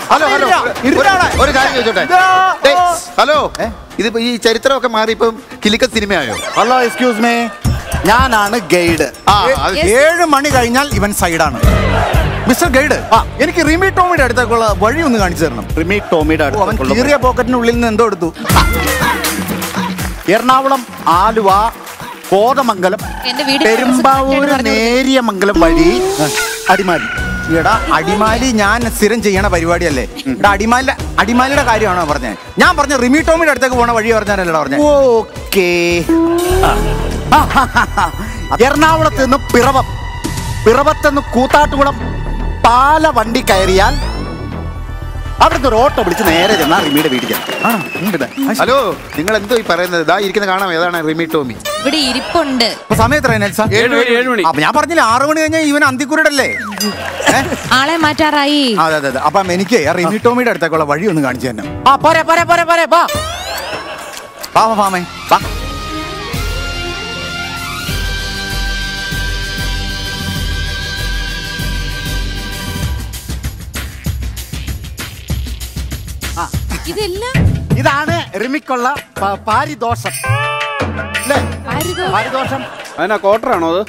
Hello hello ഇരുട്ടാണ്. ഒരു കാര്യം ചോദിച്ചോട്ടെ ഇതാ, ഡേയ്, ഓ. ഹലോ ഇതിപ്പോ ഈ ചരിത്രമൊക്കെ മാറി ഇപ്പം കിലിക്ക സിനിമയായോ ഹലോ എക്സ്ക്യൂസ് മീ ഞാനാണ് ഗൈഡ് ആ അത് ഏഴ് മണി കഴിഞ്ഞാൽ ഇവൻ സൈഡാണ് മിസ്റ്റർ ഗൈഡ് എനിക്ക് റിമി ടോമിയുടെ അടുത്തേക്കുള്ള വഴി ഒന്ന് കാണിച്ചു തരണം റിമി ടോമിയുടെ ഓ, അവൻ അടുത്തുള്ള കീറിയ പോക്കറ്റിനുള്ളിൽ നിന്ന് എന്തോ എടുത്തു എറണാകുളം ആലുവ കോതമംഗലം എന്റെ വീട് പെരുമ്പാവൂർ നേരിയ മംഗലം വഴി അടിമാലി എടാ അടിമാലി ഞാൻ സ്ഥിരം ചെയ്യണ പരിപാടിയല്ലേ എടാ അടിമാലി അടിമാലിയുടെ കാര്യമാണോ പറഞ്ഞത് ഞാൻ പറഞ്ഞ റിമി ടോമിയുടെ അടുത്തേക്ക് പോണ വഴി പറഞ്ഞാലല്ലോ പറഞ്ഞത് ഓക്കേ എറണാകുളത്ത് നിന്ന് പിറവം പിറവത്ത് നിന്ന് കൂത്താട്ടുകുളം പാല വണ്ടി കയറിയാൽ അവിടുന്ന് ഒരു ഓട്ടോ പിടിച്ച് നേരെ ചെന്നാൽ റിമിയുടെ വീട്ടിൽ ചെല്ലാം ഹലോ നിങ്ങൾ എന്തോ ഈ പറയുന്നത് ഇതാ ഇരിക്കുന്ന കാണാം ഏതാണ് റിമി ടോമി ഇവിടെ ഇരിപ്പുണ്ട് അപ്പൊ സമയം എത്ര നെൽസ ഏഴ് മണി ഏഴ് മണി അപ്പൊ ഞാൻ പറഞ്ഞില്ല ആറു മണി കഴിഞ്ഞാൽ ഇവൻ അന്തിക്കുരുടല്ലേ ഏ? ആളെ മാറ്റാറായി അതെ അതെ അതെ അപ്പം എനിക്ക് ആ റിമി ടോമിയുടെ അടുത്തേക്കുള്ള വഴി ഒന്ന് കാണിച്ചു തന്നെ ആ പോരെ പോരെ പോരെ പോരെ വാ വാ വാ, വാമേ വാ ഇതെല്ലാം ഇതാണ് റിമിക്കുള്ള പ- പാരിദോഷം അല്ലേ പാരിദോ- പാരിദോഷം അതിനാ ക്വാർട്ടറാണോ അത്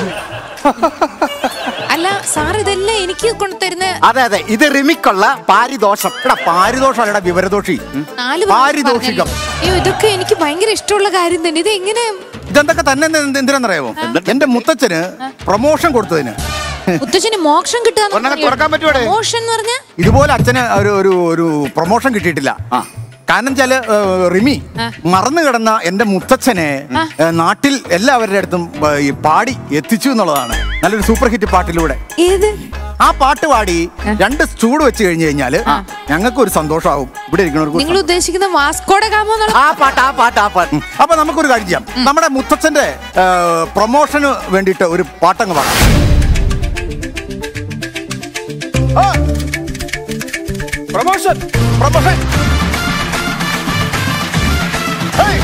അല്ല സാർ ഇതെല്ലാം എനിക്ക് കൊണ്ടുതരുന്ന അതെ അതെ ഇത് റിമിക്കുള്ള പാരിദോഷം എടാ പാരിദോഷം അല്ലടാ വിവരദോഷി നാല് പാരിതോഷികം. പറഞ്ഞല്ലോ. അയ്യോ ഇതൊക്കെ എനിക്ക് ഭയങ്കര ഇഷ്ടമുള്ള കാര്യം തന്നെ ഇത് എങ്ങനെ ഇതെന്തൊക്കെ തന്നെ എന്ത് എന്തിനാന്നറിയാമോ എന്റെ മുത്തച്ഛന് പ്രൊമോഷൻ കൊടുത്തതിന് മുത്തച്ഛന് മോക്ഷം കിട്ടുക ഒരെണ്ണം തുറക്കാൻ പറ്റുമോടെ? മോക്ഷം എന്ന് പറഞ്ഞ ഇതുപോലെ അച്ഛന് ഒരു ഒരു ഒരു പ്രൊമോഷൻ കിട്ടിയിട്ടില്ല കാരണം വെച്ചാല് ഏഹ്, റിമി മറന്നു കിടന്ന എന്റെ മുത്തച്ഛനെ ഏഹ്, നാട്ടിൽ എല്ലാവരുടെ അടുത്തും ഏഹ്, ഈ പാടി എത്തിച്ചു എന്നുള്ളതാണ് നല്ലൊരു സൂപ്പർ ഹിറ്റ് പാട്ടിലൂടെ ഏത് ആ പാട്ട് പാടി രണ്ട് ചൂട് വെച്ച് കഴിഞ്ഞു കഴിഞ്ഞാല് ഞങ്ങൾക്ക് ഒരു സന്തോഷമാവും ഇവിടെ ഇരിക്കുന്നവർക്ക് ഒരു നിങ്ങൾ ഉദ്ദേശിക്കുന്ന വാസ്കോടെ കാമോ എന്നുള്ള ആ പാട്ട് ആ പാട്ട് ആ പാട്ട് അപ്പൊ നമുക്കൊരു കാര്യം ചെയ്യാം നമ്മുടെ മുത്തച്ഛന്റെ ഏഹ്, പ്രൊമോഷന് വേണ്ടിയിട്ട് ഒരു പാട്ടങ്ങ് പാടാം ആ, പ്രൊമോഷൻ പ്രൊമോഷൻ ഹേയ്.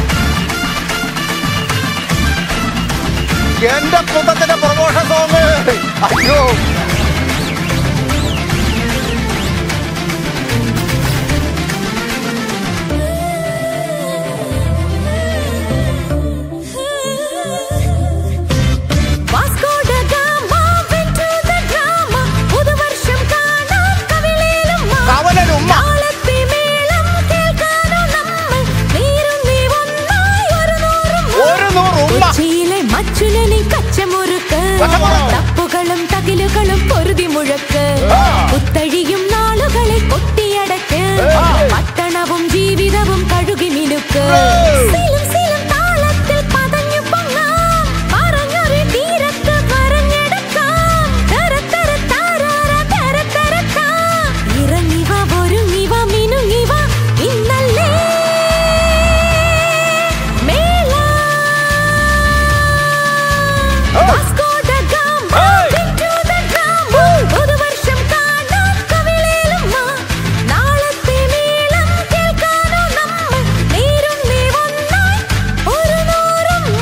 എന്റെ മുത്തച്ഛന്റെ പ്രൊമോഷൻ സോങ് അയ്യോ Vasco da Gama went to the drama. പുതുവർഷം കാണാൻ കവിളിലുമ്മ. കവലലുമ്മ. താളത്തെ മേളം കേൾക്കാനോ നമ്മൾ. നീരുന്നി ഒന്നായി ഒരു നൂറുമ്മ. ഒരു നൂറ് ഉമ്മ. കൊച്ചിയിലെ മച്ചുലനി കച്ചമുറുക്ക് കച്ചമുറുക്ക്. തപ്പുകളും തകിലുകളും പൊരുതി മുഴക്ക് പുത്തഴിയും നാളുകളെ കൊട്ടിയടക്ക് പട്ടണവും ജീവിതവും കഴുകി മിനുക്ക് സിലും സിലും താളത്തിൽ പതഞ്ഞു പൊങ്ങാം പറഞ്ഞൊരു തീരത്ത് പറഞ്ഞെടുക്കാം തര തര താരാര തര തരക്കാം ഇറങ്ങിവ ഒരുങ്ങിവ മിനുങ്ങിവ ഇന്നല്ലേ മേള Vasco da Gama into the drama. പുതുവർഷം കാണാൻ കവിളിലുമ്മ. നാളത്തെ മേളം കേൾക്കാനോ നമ്മൾ. നീരുണ്ണി ഒന്നായി ഒരു നൂറുമ്മ.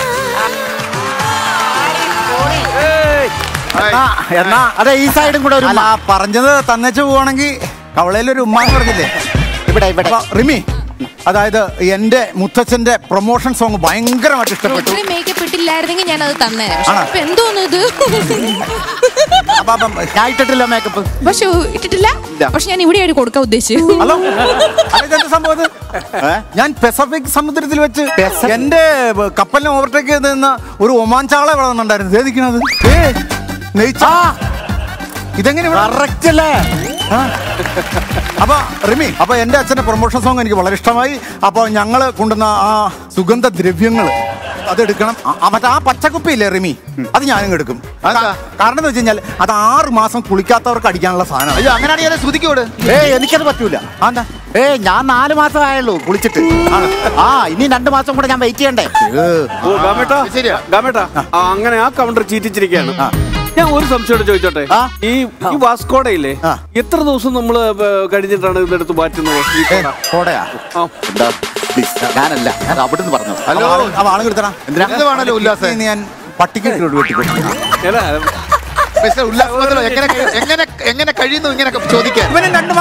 എന്നാ എന്നാ അതെ ഈ സൈഡും കൂടെ അല്ല പറഞ്ഞത് തന്നച്ചു പോവാണെങ്കിൽ കവളയിലൊരു ഉമ്മ എന്ന് പറഞ്ഞില്ലേ ഇവിടെ ഇവിടെ റിമി അതായത് എന്റെ മുത്തച്ഛന്റെ പ്രൊമോഷൻ സോങ് ഭയങ്കരമായിട്ട് ഇഷ്ടപ്പെട്ടു ഇത്രയും മേക്കപ്പ് ഇട്ടില്ലായിരുന്നെങ്കിൽ ഞാൻ അത് തന്നെ ആണോ? ഇപ്പൊ എന്തോന്നു ഇത് അപ്പൊ അപ്പം ഞാൻ ഇട്ടിട്ടില്ല മേക്കപ്പ് പക്ഷെ ഇട്ടിട്ടില്ല പക്ഷെ ഞാൻ ഇവിടെ ആയിട്ട് കൊടുക്കാൻ ഉദ്ദേശിച്ചു ഹലോ അതെന്ത് സംഭവം ഇത്? ഏ? ഞാൻ പെസഫിക് സമുദ്രത്തിൽ വെച്ച് എന്റെ കപ്പലിനെ ഓവർടേക്ക് ചെയ്ത് നിന്ന ഒരു ഒമാൻ ചാള ഇവിടെ വന്നിട്ടുണ്ടായിരുന്നു ഇതേ നിൽക്കണത് നെയ്ച്ചാ ഇതെങ്ങനെ കറക്റ്റ് അല്ലേ ആ. അപ്പൊ റിമി അപ്പൊ എന്റെ അച്ഛന്റെ പ്രൊമോഷൻ സോങ് എനിക്ക് വളരെ ഇഷ്ടമായി അപ്പൊ ഞങ്ങള് കൊണ്ടുവന്ന ആ സുഗന്ധ ദ്രവ്യങ്ങൾ അതെടുക്കണം ആ- ആ മറ്റേ ആ പച്ചക്കുപ്പിയില്ലേ റിമി അത് ഞാനും എടുക്കും അതെന്താ? കാരണം എന്ന് വെച്ച് കഴിഞ്ഞാൽ അത് ആറ് മാസം കുളിക്കാത്തവർക്ക് അടിക്കാനുള്ള സാധനം അയ്യോ അങ്ങനെയാണെങ്കിൽ അത് ശ്രുതിക്കോട് ഏ എനിക്കത് പറ്റൂല എന്താ ഏ ഞാൻ നാല് മാസം ആയുള്ളൂ കുളിച്ചിട്ട് ആ ഇനി രണ്ടു മാസം കൂടെ ഞാൻ വെയിറ്റ് ചെയ്യണ്ടേ ഓ ഗാമേട്ടാ ശരിയാ. ഗാമേട്ടാ ആ, അങ്ങനെ ആ കൗണ്ടർ ചീറ്റിച്ചിരിക്കുകയാണ് ഞാൻ ഒരു സംശയം ചോദിച്ചോട്ടെ ആ. ഈ ഈ വാസ്കോടയില്ലേ ആ. എത്ര ദിവസം നമ്മൾ കഴിഞ്ഞിട്ടാണ് ഇതെടുത്ത് മാറ്റുന്നത് ഈ ഏ, കൊട? കോടയാ ആ. എന്താ please, ഞാനല്ല ഞാൻ അവിടുന്ന് പറഞ്ഞു ഹലോ. ആളുകൾ എടുത്തണം എന്ത് വേണമല്ലോ ഉല്ലാസേ? ഞാൻ പട്ടിക്ക് ഇട്ട് വെട്ടിക്കൊടുക്കും ഏടാ, മിസ്റ്റർ ഉല്ലാസ് മന്ദലോ എങ്ങനെ എങ്ങനെ എങ്ങനെ കഴിയുന്നു ഇങ്ങനെ ചോദിക്കാൻ ഇവന് രണ്ട് മക്കളെ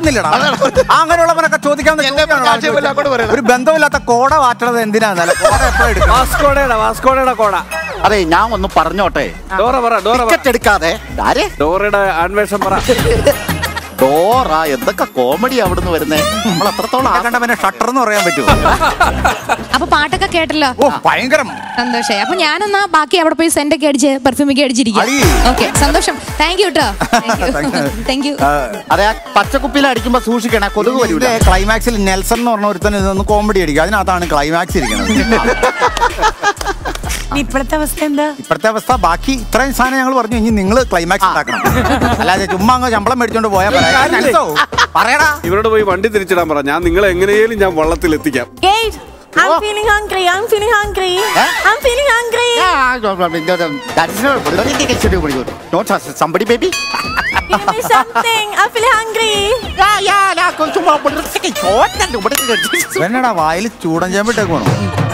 അറിയുന്നില്ലടാ അങ്ങനെയുള്ളവനൊക്കെ ചോദിക്കാവുന്ന എന്നെ ചോദ്യമാണോ കാഴ്ച പോലെ അങ്ങോട്ട് പറയണം. ഒരു ബന്ധമില്ലാത്ത കോട വാറ്റണത് എന്തിനാന്നല്ല കോട എപ്പോഴും എടുക്കണം വാസ്കോടയുടെ വാസ്കോടയുടെ കോട അതെ ഞാൻ ഒന്ന് പറഞ്ഞോട്ടെ ഡോറ പറ ഡോറ പറ ടിക്കറ്റ് എടുക്കാതെ ആരെ ഡോറയുടെ അന്വേഷണം പറ ഡോറ എന്തൊക്കെ കോമഡി അവിടുന്ന് വരുന്നേ നമ്മൾ അത്രത്തോളം ആ- കണ്ട പിന്നെ ഷട്ടർ എന്ന് പറയാൻ പറ്റുമോ അപ്പൊ പാട്ടൊക്കെ കേട്ടല്ലോ ഓ ഭയങ്കരം സന്തോഷായി അപ്പൊ ഞാനെന്നാ ബാക്കി അവിടെ പോയി സെന്റ് ഒക്കെ അടിച്ച് പെർഫ്യൂം ഒക്കെ അടിച്ചിരിക്കും അടി. ഓക്കെ സന്തോഷം താങ്ക് യു കേട്ടോ താങ്ക് യു അതെ ആ പച്ചക്കുപ്പിയിൽ അടിക്കുമ്പോ സൂക്ഷിക്കണേ കൊതുക് വരൂല ഇതിന്റെ ക്ലൈമാക്സിൽ നെൽസൺ എന്ന് പറഞ്ഞ ഒരുത്തൻ ഇതൊന്ന് കോമഡി അടിക്കും അതിനകത്താണ് ക്ലൈമാക്സ് ഇരിക്കുന്നത് ഇപ്പോഴത്തെ അവസ്ഥ എന്താ ഇപ്പോഴത്തെ അവസ്ഥ ബാക്കി ഇത്രയും സാധനം ഞങ്ങൾ പറഞ്ഞു ഇനി നിങ്ങൾ ക്ലൈമാക്സ് ഉണ്ടാക്കണം അല്ലാതെ ചുമ്മാ അങ്ങ് ശമ്പളം മേടിച്ചോണ്ട് പോയാൽ പറയാ നെൽസോ, പറയടാ ഇവരോട് പോയി വണ്ടി തിരിച്ചിടാൻ പറ ഞാൻ നിങ്ങളെ എങ്ങനെയും ഞാൻ വള്ളത്തിൽ എത്തിക്കാം Kate, I'm feeling hungry. I'm feeling hungry. I'm feeling hungry. Somebody baby Give me something. I'm feeling hungry. എന്നടാ വായിൽ ചൂടൻ ചേമ്പിട്ടേക്ക് പോണോ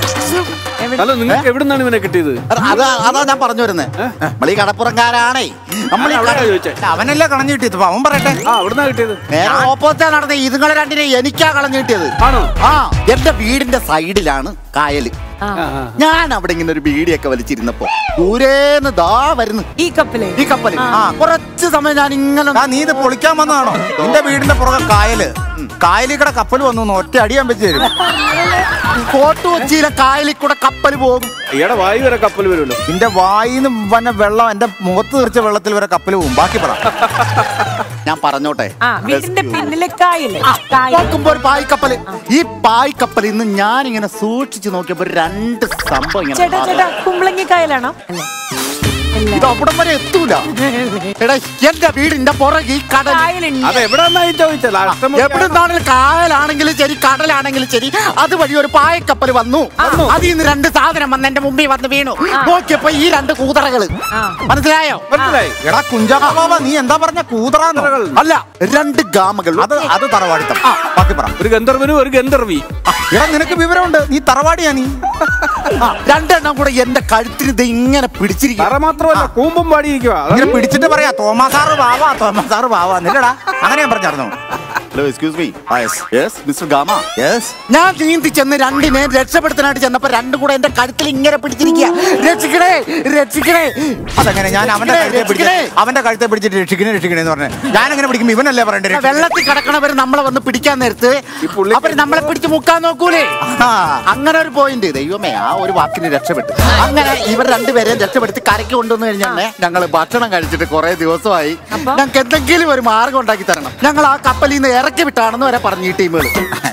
ഹലോ നിങ്ങൾക്ക് എവിടെ നിന്നാണ് ഇവനെ കിട്ടിയത് അതാ അതാ ഞാൻ പറഞ്ഞു വരുന്നത് നമ്മൾ ഈ കടപ്പുറംകാരാണേ നമ്മൾ ഈ അവിടെ ചോദിച്ചേ അവനല്ലേ കളഞ്ഞു കിട്ടിയത് അപ്പൊ അവൻ പറയട്ടെ ആ എവിടുന്നാ കിട്ടിയത് നേരെ ഓപ്പോസിറ്റാ നടന്ന ഇതുങ്ങളെ രണ്ടിനെ എനിക്കാ കളഞ്ഞു കിട്ടിയത് ആണോ ആ എന്റെ വീടിന്റെ സൈഡിലാണ് കായല് ആ, ആ. ഞാൻ അവിടെ ഇങ്ങനെ ഒരു ബീഡിയൊക്കെ വലിച്ചിരുന്നപ്പോ ദൂരേന്ന് ദാ വരുന്നു ഈ കപ്പില് ഈ കപ്പല് ആ കുറച്ച് സമയം ഞാൻ ഇങ്ങനെ ആ നീ ഇത് പൊളിക്കാൻ വന്നതാണോ നിന്റെ വീടിന്റെ പുറകെ കായല് കായലിൽ കൂടെ കപ്പൽ വന്നു എന്ന് ഒറ്റ അടിയാൻ വെച്ച് തരും കോട്ടു കൊച്ചിയിലെ കായലിൽ കൂടെ കപ്പൽ പോകും ഈയുടെ വായു വരെ കപ്പൽ വരുമല്ലോ നിന്റെ വായിന്ന് വന്ന വെള്ളം എന്റെ മുഖത്ത് തെറിച്ച വെള്ളത്തിൽ വരെ കപ്പൽ പോകും ബാക്കി പറ ഞാൻ പറഞ്ഞോട്ടെ ആ വീടിന്റെ പിന്നിലെ കായല് കായൽ നോക്കുമ്പോ ഒരു പായ്ക്കപ്പല് ഈ പായ്ക്കപ്പലിൽ നിന്ന് ഞാൻ ഇങ്ങനെ സൂക്ഷിച്ചു നോക്കിയപ്പോ രണ്ട് സംഭവം ഇങ്ങനെ ചേട്ടാ മാറി. ചേട്ടാ കുമ്പളങ്ങി കായലാണോ അല്ലേ ഇത് അവിടം വരെ എത്തൂല എടാ എന്റെ വീടിന്റെ പുറകെ ഈ കടൽ കായലുണ്ട് അത് എവിടെ നിന്നായി ചോദിച്ചാൽ എവിടെ നിന്നാണെങ്കിലും കായലാണെങ്കിലും ശരി കടലാണെങ്കിലും ശരി അതുവഴി ഒരു പായക്കപ്പൽ വന്നു അതിൽ നിന്ന് രണ്ട് സാധനം വന്ന് എന്റെ മുമ്പിൽ വന്ന് വീണു നോക്കിയപ്പോ ഈ രണ്ട് കൂതറകള് മനസ്സിലായോ മനസ്സിലായി എടാ കുഞ്ചാക്കോവ നീ എന്താ പറഞ്ഞ കൂതറാന്നോ അല്ല രണ്ട് ഗാമകൾ അത് അത് തറവാടിത്തം ബാക്കി പറ ഒരു ഗന്ധർവനും ഒരു ഗന്ധർവി എടാ നിനക്ക് വിവരമുണ്ട് നീ തറവാടിയാ നീ ആ, രണ്ടെണ്ണം കൂടെ എന്റെ കഴുത്തിന് ഇത് ഇങ്ങനെ പിടിച്ചിരിക്കും തറ മാത്രമല്ല കൂമ്പും പാടിയിരിക്കുക ഇങ്ങനെ പിടിച്ചിട്ട് പറയാ തോമാസാറ് ബാവാ തോമാസാറ് ബാവാ എന്നില്ലടാ അങ്ങനെ ഞാൻ പറഞ്ഞായിരുന്നു hello excuse me yes mister Gama yes ഞാൻ നീന്തി ചെന്ന് രണ്ടിനെ രക്ഷപ്പെടുത്താനായിട്ട് ചെന്നപ്പോ രണ്ടും കൂടെ എന്റെ കഴുത്തിൽ ഇങ്ങനെ പിടിച്ചിരിക്കുക രക്ഷിക്കണേ രക്ഷിക്കണേ അതെങ്ങനെ ഞാൻ അവന്റെ കഴുത്തെ പിടിച്ച് അവന്റെ കഴുത്തെ പിടിച്ചിട്ട് രക്ഷിക്കണേ രക്ഷിക്കണേ എന്ന് പറഞ്ഞു ഞാൻ എങ്ങനെ പിടിക്കും ഇവനല്ലേ പറയണ്ടേ രക്ഷിക്കണേ? വെള്ളത്തിൽ കിടക്കണവര് നമ്മളെ വന്ന് പിടിക്കാൻ നേരത്ത് ഈ പുള്ളി- അവര് നമ്മളെ പിടിച്ച് മുക്കാൻ നോക്കൂലേ ആ. അങ്ങനെ ഒരു പോയിന്റ് ദൈവമേ ആ ഒരു വാക്കിന് രക്ഷപ്പെട്ടു അങ്ങനെ ഇവർ രണ്ടുപേരെയും രക്ഷപ്പെടുത്തി കരയ്ക്ക് കൊണ്ടുവന്നു കഴിഞ്ഞാൽ ഞങ്ങൾ ഭക്ഷണം കഴിച്ചിട്ട് കുറെ ദിവസമായി ഞങ്ങൾക്ക് എന്തെങ്കിലും ഒരു മാർഗം ഉണ്ടാക്കി തരണം ഞങ്ങൾ ആ കപ്പലിൽ നിന്ന് ഇറക്കി വിട്ടാണെന്ന് വരെ പറഞ്ഞു ഈ ടീമുകൾ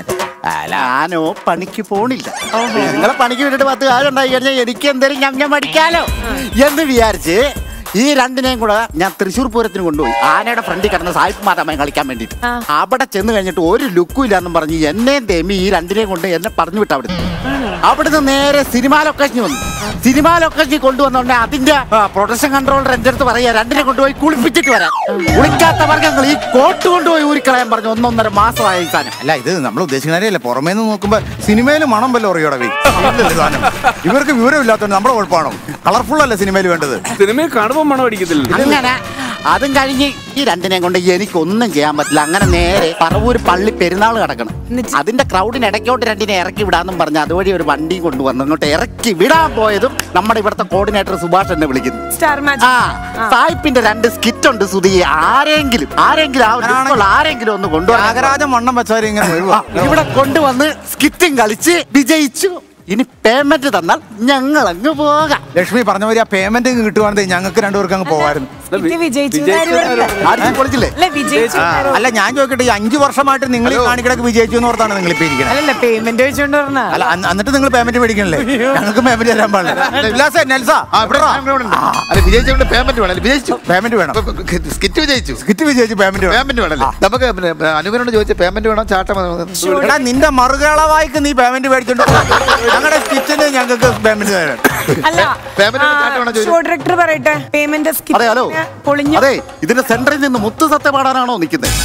ഞാനോ പണിക്ക് പോണില്ല നിങ്ങളെ പണിക്ക് വിട്ടിട്ട് പത്ത് കാലം ഉണ്ടായി കഴിഞ്ഞാൽ എനിക്ക് എന്തെങ്കിലും ഞാൻ ഞാൻ പഠിക്കാലോ എന്ന് വിചാരിച്ച് ഈ രണ്ടിനെയും കൂടെ ഞാൻ തൃശ്ശൂർ പൂരത്തിന് കൊണ്ടുപോയി ആനയുടെ ഫ്രണ്ടിൽ കിടന്ന സായിപ്പ് മാതാമയം കളിക്കാൻ വേണ്ടിയിട്ട് അവിടെ ചെന്ന് കഴിഞ്ഞിട്ട് ഒരു ലുക്കും ഇല്ലാന്നും പറഞ്ഞ് എന്നെയും തേമി ഈ രണ്ടിനെയും കൊണ്ട് എന്നെ പറഞ്ഞു വിട്ടു അവിടുന്ന് അവിടുന്ന് നേരെ സിനിമാ ലൊക്കേഷനിൽ വന്നു സിനിമാ ലൊക്കേഷനിൽ കൊണ്ടുവന്നോണ്ട് അതിന്റെ പ്രൊഡക്ഷൻ കൺട്രോളർ എന്റെ അടുത്ത് പറയാ രണ്ടിനെ കൊണ്ടുപോയി കുളിപ്പിച്ചിട്ട് വരാം കുളിക്കാത്ത വർഗ്ഗങ്ങൾ ഈ കോട്ട് കൊണ്ടുപോയി ഊരിക്കളയാൻ പറഞ്ഞു ഒന്നൊന്നര മാസമായ ഈ സാധനം അല്ല ഇത് നമ്മൾ ഉദ്ദേശിക്കുന്നതല്ലേ പുറമേ നിന്ന് നോക്കുമ്പോ സിനിമയിൽ മണം വല്ല അറിയോടവി ഇവർക്ക് വിവരമില്ലാത്തതുകൊണ്ട് നമ്മുടെ കുഴപ്പമാണോ കളർഫുൾ അല്ലേ സിനിമയിൽ വേണ്ടത് സിനിമയിൽ കാണുമ്പോൾ മണം അടിക്കത്തില്ല അങ്ങനെ അതും കഴിഞ്ഞ് ഈ രണ്ടിനെയും കൊണ്ട് എനിക്കൊന്നും ചെയ്യാൻ പറ്റില്ല അങ്ങനെ നേരെ പറവൂര് പള്ളി പെരുന്നാൾ കിടക്കണം അതിന്റെ ക്രൗഡിന് ഇടയ്ക്കോട്ട് രണ്ടിനെ ഇറക്കി വിടാന്നും പറഞ്ഞ് അതുവഴി ഒരു വണ്ടിയും കൊണ്ടുവന്നു അങ്ങോട്ട് ഇറക്കി വിടാൻ പോയതും നമ്മുടെ ഇവിടുത്തെ കോർഡിനേറ്റർ സുഭാഷ് എന്നെ വിളിക്കുന്നു സ്റ്റാർ ആ മാജിക് സായിപ്പിന്റെ രണ്ട് സ്കിറ്റ് ഉണ്ട് സുധി ആരെങ്കിലും ആരെങ്കിലും ആ ഒരു ഇപ്പോൾ ആരെങ്കിലും ഒന്ന് കൊണ്ടുവരാൻ നാഗരാജൻ വണ്ണം വെച്ചാൽ ഇങ്ങനെ വരുവാ ഇവിടെ കൊണ്ടുവന്ന് സ്കിറ്റും കളിച്ച് വിജയിച്ചു ഇനി പേയ്മെന്റ് തന്നാൽ ഞങ്ങൾ അങ്ങ് പോകാം ലക്ഷ്മി പറഞ്ഞ പോലെ ആ പേയ്മെന്റ് കിട്ടുവാണെങ്കിൽ ഞങ്ങൾക്ക് രണ്ടുപേർക്ക് അങ്ങ് പോവായിരുന്നു വിജയിച്ചു എന്ന് ആര് പറഞ്ഞു? ആരും പൊളിച്ചില്ലേ അല്ല വിജയിച്ചു എന്ന് ആര് അല്ല ഞാൻ ചോദിക്കട്ടെ ഈ അഞ്ചു വർഷമായിട്ട് നിങ്ങൾ ഈ കാണിക്കിടക്ക് വിജയിച്ചു എന്ന് ഓർത്താണ് നിങ്ങൾ ഇപ്പൊ ഇരിക്കുന്നത് അല്ലല്ല പേയ്മെന്റ് വെച്ചോണ്ട് പറഞ്ഞ അല്ല അന്ന് എന്നിട്ട് നിങ്ങൾ പേയ്മെന്റ് മേടിക്കണല്ലേ ഞങ്ങൾക്ക് പേയ്മെന്റ് തരാൻ പാടില്ല ഉല്ലാസേ, നെൽസ, ഇവിടെ വാ. അല്ല വിജയിച്ചുകൊണ്ട് പേയ്മെന്റ് വേണം വിജയിച്ചു പേയ്മെന്റ് വേണം സ്കിറ്റ് വിജയിച്ചു കിറ്റ് വിജയിച്ച് പേയ്മെന്റ് വേണം പേയ്മെന്റ് വേണല്ലേ നമുക്ക് പിന്നെ അനുവിനോട് ചോദിച്ച പേയ്മെന്റ് വേണം ചാട്ടം വേണം എടാ നിന്റെ മറുകളവായിക്ക് നീ പേയ്മെന്റ് മേടിച്ചോണ്ട് പോ. ഞങ്ങളുടെ സ്കിറ്റിന് ഞങ്ങൾക്ക് പേയ്മെന്റ് തരാം അല്ല Payment ചാർട്ട് വേണം ചോദിച്ചു. ഷോ ഡയറക്ടർ പറയട്ടെ പേയ്മെന്റ് അതെ ഹലോ പൊളിഞ്ഞു അതെ ഇതിന്റെ സെന്ററിൽ നിന്ന് മുത്ത് സത്യ പാടാനാണോ നിൽക്കുന്നത്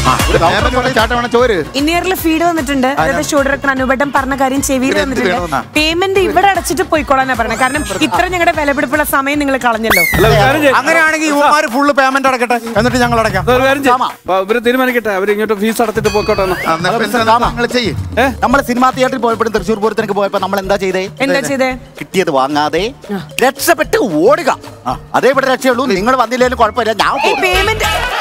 ചാട്ട വേണം ചോര് ഇന്നിയറിൽ ഫീഡ് വന്നിട്ടുണ്ട് അതായത് ഷോ ഡയറക്ടർ അനുപേട്ടൻ പറഞ്ഞ കാര്യം ചെവിയിൽ ഇതിന് എന്ത് വന്നിട്ടുണ്ട് വേണമെന്നാ? പേയ്മെന്റ് ഇവിടെ അടച്ചിട്ട് പോയിക്കോളാനാ പറഞ്ഞത് കാരണം ഇത്ര ഞങ്ങളുടെ വിലപിടിപ്പുള്ള സമയം നിങ്ങൾ കളഞ്ഞല്ലോ അല്ല ഒരു കാര്യം ചെയ്യ്. അങ്ങനെയാണെങ്കിൽ ഇവന്മാര് ഫുള്ള് പേയ്മെന്റ് അടക്കട്ടെ എന്നിട്ട് ഞങ്ങൾ അടയ്ക്കാം ഒരു കാര്യം ചെയ്യ്. ആമാ. അപ്പൊ ഇവര് തീരുമാനിക്കട്ടെ അവര് ഇങ്ങോട്ട് ഫീസ് അടച്ചിട്ട് പോയിക്കോട്ടെ എന്നാ. നിങ്ങൾ ചെയ്യും നമ്മള് സിനിമാ തിയേറ്ററിൽ പോയപ്പോഴും തൃശ്ശൂർ പൂരത്തിനൊക്കെ പോയപ്പോ നമ്മൾ എന്താ ചെയ്തേ എന്താ ചെയ്തേ കിട്ടിയത് വാങ്ങാതെ രക്ഷപ്പെട്ട് ഓടുക അതേ ഇവിടെ രക്ഷയുള്ളൂ നിങ്ങൾ വന്നില്ലേലും കുഴപ്പമില്ല ഞാൻ ഈ പോകും. പേയ്മെന്റ്